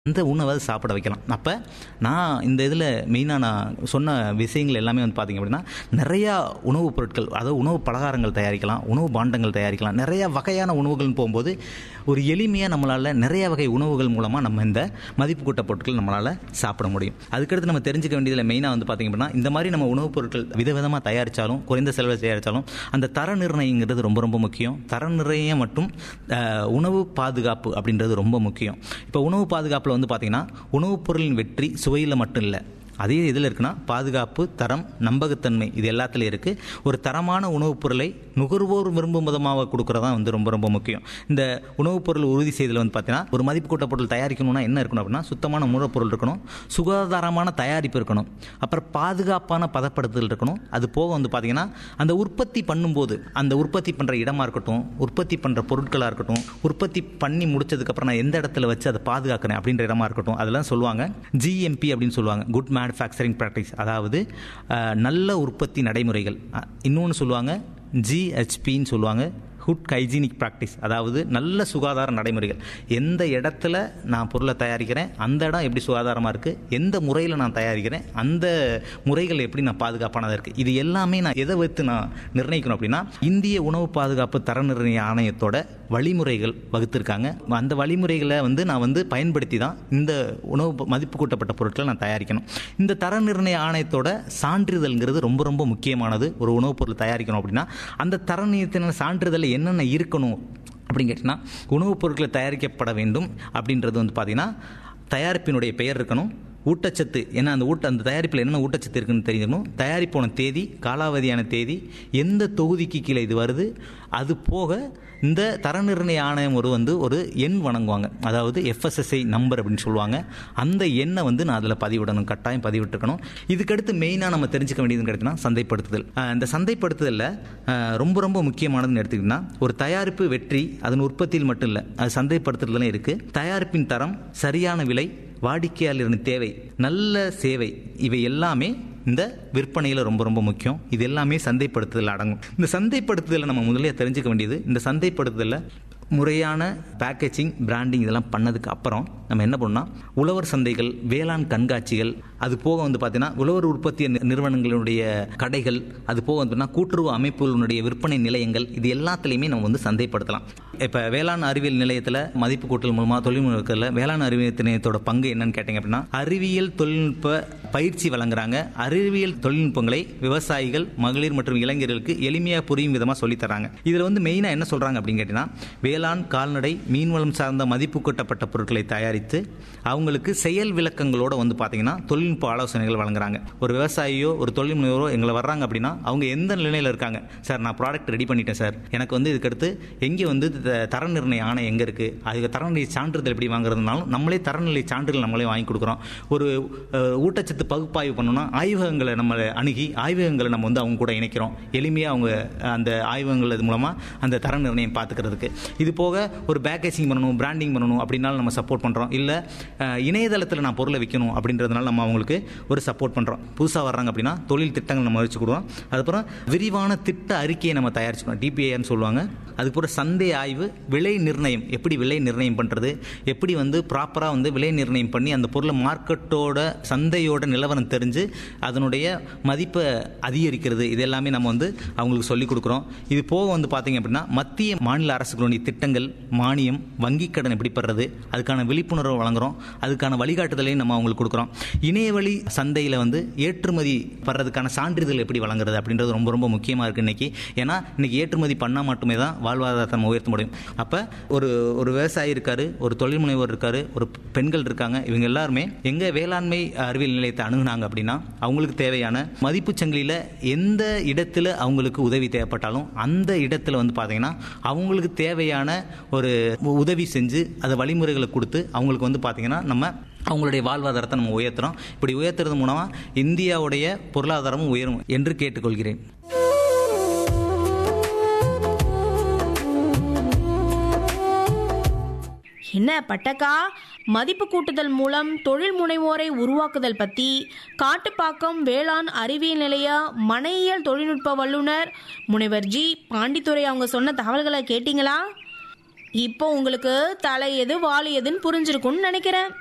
அந்த உணவை சாப்பிட வைக்கலாம் அப்போ நான் இந்த இதில் மெயினாக நான் சொன்ன விஷயங்கள் எல்லாமே வந்து பார்த்திங்க அப்படின்னா நிறையா உணவுப் பொருட்கள் அதாவது உணவு பலகாரங்கள் தயாரிக்கலாம் உணவு பாண்டங்கள் தயாரிக்கலாம் நிறையா வகையான உணவுகள்னு போகும்போது ஒரு எளிமையாக நம்மளால் நிறைய வகை உணவுகள் மூலமாக நம்ம இந்த மதிப்பு கூட்ட பொருட்கள் நம்மளால் சாப்பிட முடியும் அதுக்கடுத்து நம்ம தெரிஞ்சுக்க வேண்டியதில் மெயினாக வந்து பார்த்திங்க அப்படின்னா இந்த மாதிரி நம்ம உணவுப் பொருட்கள் விதவிதமாக தயாரித்தாலும் குறைந்த செலவில் தயாரித்தாலும் அந்த தர நிர்ணயங்கிறது ரொம்ப ரொம்ப முக்கியம் தர நிர்ணயம் மற்றும் அஹ், உணவு பாதுகாப்பு அப்படின்றது ரொம்ப முக்கியம் இப்போ உணவு பாதுகாப்பில் வந்து பார்த்திங்கன்னா உணவுப் பொருளின் வெற்றி சுவையில் மட்டும் இல்லை அதே இதில் இருக்குன்னா பாதுகாப்பு தரம் நம்பகத்தன்மை இது எல்லாத்துலேயும் இருக்குது ஒரு தரமான உணவுப் பொருளை நுகர்வோர் விரும்பும் விதமாக கொடுக்குறதா வந்து ரொம்ப ரொம்ப முக்கியம் இந்த உணவுப் பொருள் உறுதி செய்தல் வந்து பார்த்தீங்கன்னா ஒரு மதிப்பு கூட்ட பொருள் தயாரிக்கணும்னா என்ன இருக்கணும் அப்படின்னா சுத்தமான மூலப்பொருள் இருக்கணும் சுகாதாரமான தயாரிப்பு இருக்கணும் அப்புறம் பாதுகாப்பான பதப்படுத்துதல் இருக்கணும் அது போக வந்து பார்த்தீங்கன்னா அந்த உற்பத்தி பண்ணும்போது அந்த உற்பத்தி பண்ணுற இடமா இருக்கட்டும் உற்பத்தி பண்ணுற பொருட்களாக இருக்கட்டும் உற்பத்தி பண்ணி முடிச்சதுக்கப்புறம் நான் எந்த இடத்துல வச்சு அதை பாதுகாக்கிறேன் அப்படின்ற இடமா இருக்கட்டும் அதெல்லாம் சொல்லுவாங்க ஜிஎம்பி அப்படின்னு சொல்லுவாங்க குட் மேனுஃபேக்சரிங் ப்ராக்டிஸ் அதாவது அஹ், நல்ல உற்பத்தி நடைமுறைகள் இன்னொன்று சொல்லுவாங்க ஜிஹெச்பின்னு சொல்லுவாங்க குட் ஹைஜீனிக் ப்ராக்டிஸ் அதாவது நல்ல சுகாதார நடைமுறைகள் எந்த இடத்துல நான் பொருளை தயாரிக்கிறேன் அந்த இடம் எப்படி சுகாதாரமாக இருக்குது எந்த முறையில் நான் தயாரிக்கிறேன் அந்த முறைகள் எப்படி நான் பாதுகாப்பானதாக இருக்குது இது எல்லாமே நான் எதை வைத்து நான் நிர்ணயிக்கணும் அப்படின்னா இந்திய உணவு பாதுகாப்பு தர நிர்ணய ஆணையத்தோட வழிமுறைகள் வகுத்திருக்காங்க அந்த வழிமுறைகளை வந்து நான் வந்து பயன்படுத்தி தான் இந்த உணவு மதிப்பு கூட்டப்பட்ட பொருட்களை நான் தயாரிக்கணும் இந்த தர நிர்ணய ஆணையத்தோட சான்றிதழ்ங்கிறது ரொம்ப ரொம்ப முக்கியமானது ஒரு உணவுப் பொருள் தயாரிக்கணும் அப்படின்னா அந்த தர நிர்ணயத்தின சான்றிதழில் என்னென்ன இருக்கணும் அப்படின்னு கேட்டிங்கன்னா உணவுப் பொருட்களை தயாரிக்கப்பட வேண்டும் அப்படின்றது வந்து பார்த்திங்கன்னா தயாரிப்பினுடைய பெயர் இருக்கணும் ஊட்டச்சத்து ஏன்னா அந்த ஊட்ட அந்த தயாரிப்பில் என்னென்ன ஊட்டச்சத்து இருக்குன்னு தெரிஞ்சுக்கணும் தயாரிப்போன தேதி காலாவதியான தேதி எந்த தொகுதிக்கு கீழே இது வருது அது போக இந்த தர நிர்ணய ஆணையம் ஒரு வந்து ஒரு எண் வழங்குவாங்க அதாவது எஃப்எஸ்எஸ்ஐ நம்பர் அப்படின்னு சொல்லுவாங்க அந்த எண்ணை வந்து நான் அதில் பதிவிடணும் கட்டாயம் பதிவிட்டுருக்கணும் இதுக்கடுத்து மெயினாக நம்ம தெரிஞ்சுக்க வேண்டியதுன்னு கேட்டிங்கன்னா சந்தைப்படுத்துதல் அஹ் இந்த சந்தைப்படுத்துதலில் அஹ் ரொம்ப ரொம்ப முக்கியமானதுன்னு எடுத்துக்கிட்டிங்கன்னா ஒரு தயாரிப்பு வெற்றி அதன் உற்பத்தியில் மட்டும் இல்லை அது சந்தைப்படுத்துறதுலாம் இருக்குது தயாரிப்பின் தரம் சரியான விலை வாடிக்கையாளரின் தேவை நல்ல சேவை இவை எல்லாமே இந்த விற்பனையில் ரொம்ப ரொம்ப முக்கியம் இது எல்லாமே சந்தைப்படுத்துதல் அடங்கும் இந்த சந்தைப்படுத்துதலை நம்ம முதல்ல தெரிஞ்சுக்க வேண்டியது இந்த சந்தைப்படுத்துதலில் முறையான பேக்கேஜிங் பிராண்டிங் இதெல்லாம் பண்ணதுக்கு அப்புறம் நம்ம என்ன பண்ணோம்னா உழவர் சந்தைகள் வேளாண் கண்காட்சிகள் அது போக வந்து பார்த்தீங்கன்னா உழவர் உற்பத்தி நி- நிறுவனங்களுடைய கடைகள் அது போக வந்து பார்த்தீங்கன்னா கூட்டுறவு அமைப்புகளுடைய விற்பனை நிலையங்கள் இது எல்லாத்துலேயுமே நம்ம வந்து சந்தைப்படுத்தலாம் இப்போ வேளாண் அறிவியல் நிலையத்தில் மதிப்பு கூட்டல் மூலமாக தொழில்நுட்பத்தில் வேளாண் அறிவியல் நிலையத்தோட பங்கு என்னன்னு கேட்டிங்க அப்படின்னா அறிவியல் தொழில்நுட்ப பயிற்சி வழங்குறாங்க அறிவியல் தொழில்நுட்பங்களை விவசாயிகள் மகளிர் மற்றும் இளைஞர்களுக்கு எளிமையாக புரியும் விதமாக சொல்லித் தராங்க இதில் வந்து மெயினாக என்ன சொல்கிறாங்க அப்படின்னு கேட்டிங்கன்னா வேளாண் கால்நடை மீன்வளம் சார்ந்த மதிப்பு கூட்டப்பட்ட பொருட்களை தயாரித்து அவங்களுக்கு செயல் விளக்கங்களோட வந்து பார்த்தீங்கன்னா தொழில்நுட்ப ஆலோசனைகள் வழங்குறாங்க ஒரு விவசாயியோ ஒரு தொழில் முனைவரோ எங்களை வர்றாங்க அப்படின்னா அவங்க எந்த நிலையில் இருக்காங்க சார் நான் ப்ராடக்ட் ரெடி பண்ணிட்டேன் சார் எனக்கு வந்து இதுக்கடுத்து எங்கே வந்து த- தர நிர்ணய ஆணை எங்கே இருக்குது அதுக்கு தரநிலை சான்றிதழ் எப்படி வாங்குறதுனாலும் நம்மளே தரநிலை சான்றிதழ் நம்மளே வாங்கி கொடுக்குறோம் ஒரு அஹ், ஊட்டச்சத்து பகுப்பாய்வு பண்ணணும்னா ஆய்வகங்களை நம்ம அணுகி ஆய்வகங்களை நம்ம வந்து அவங்க கூட இணைக்கிறோம் எளிமையாக அவங்க அந்த ஆய்வகங்கள் இது மூலமாக அந்த தர நிர்ணயம் பார்த்துக்கிறதுக்கு இது போக ஒரு பேக்கேஜிங் பண்ணணும் பிராண்டிங் பண்ணணும் அப்படின்னாலும் நம்ம சப்போர்ட் பண்ணுறோம் இல்லை இணையதளத்தில் நான் பொருளை விற்கணும் அப்படின்றதுனால நம்ம அவங்களுக்கு ஒரு சப்போர்ட் பண்ணுறோம் புதுசாக வர்றாங்க அப்படின்னா தொழில் திட்டங்கள் நம்ம வச்சு கொடுவோம் அதுக்கப்புறம் விரிவான திட்ட அறிக்கையை நம்ம தயாரிச்சுக்கணும் டிபிஐன்னு சொல்லுவாங்க அதுக்கப்புறம் சந்தை ஆய்வு விலை நிர்ணயம் எப்படி விலை நிர்ணயம் பண்ணுறது எப்படி வந்து ப்ராப்பராக வந்து விலை நிர்ணயம் பண்ணி அந்த பொருளை மார்க்கெட்டோட சந்தையோட நிலவரம் தெரிஞ்சு அதனுடைய மதிப்பை அதிகரிக்கிறது இது எல்லாமே நம்ம வந்து அவங்களுக்கு சொல்லிக் கொடுக்குறோம் இது போக வந்து பார்த்தீங்க அப்படின்னா மத்திய மாநில அரசுகளுடைய திட்டங்கள் மானியம் வங்கிக் கடன் எப்படி பெறுறது அதுக்கான விழிப்புணர்வு வழங்குறோம் அதுக்கான வழிகாட்டுதலையும் நம்ம அவங்களுக்கு கொடுக்குறோம் இணையவழி சந்தையில் வந்து ஏற்றுமதி படுறதுக்கான சான்றிதழ் எப்படி வழங்குறது அப்படின்றது ரொம்ப ரொம்ப முக்கியமாக இருக்குது இன்னைக்கு ஏன்னா இன்னைக்கு ஏற்றுமதி பண்ணால் மட்டுமே தான் வாழ்வாதாரத்தை நம்ம உயர்த்த முடியும் அப்போ ஒரு ஒரு விவசாயி இருக்காரு ஒரு தொழில் முனைவோர் இருக்காரு ஒரு பெண்கள் இருக்காங்க இவங்க எல்லாருமே எங்க வேளாண்மை அறிவியல் நிலையத்தை அணுகுனாங்க அப்படின்னா அவங்களுக்கு தேவையான மதிப்பு சங்கிலியில் எந்த இடத்துல அவங்களுக்கு உதவி தேவைப்பட்டாலும் அந்த இடத்துல வந்து பார்த்தீங்கன்னா அவங்களுக்கு தேவையான ஒரு உதவி செஞ்சு அதை வழிமுறைகளை கொடுத்து அவங்களுக்கு வந்து பார்த்தீங்கன்னா நம்ம அவங்களுடைய வாழ்வாதாரத்தை நம்ம உயர்த்துறோம் இப்படி உயர்த்துறது மூலமாக இந்தியாவுடைய பொருளாதாரமும் உயரும் என்று கேட்டுக்கொள்கிறேன் என்ன பட்டக்கா மதிப்பு கூட்டுதல் மூலம் தொழில் முனைவோரை உருவாக்குதல் பத்தி காட்டுப்பாக்கம் வேளாண் அறிவியல் நிலைய மனையியல் தொழில்நுட்ப வல்லுனர் முனைவர் ஜி பாண்டித்துரை அவங்க சொன்ன தகவல்களை கேட்டிங்களா இப்போ உங்களுக்கு தலை எது வாழை எதுன்னு புரிஞ்சிருக்கும்னு நினைக்கிறேன்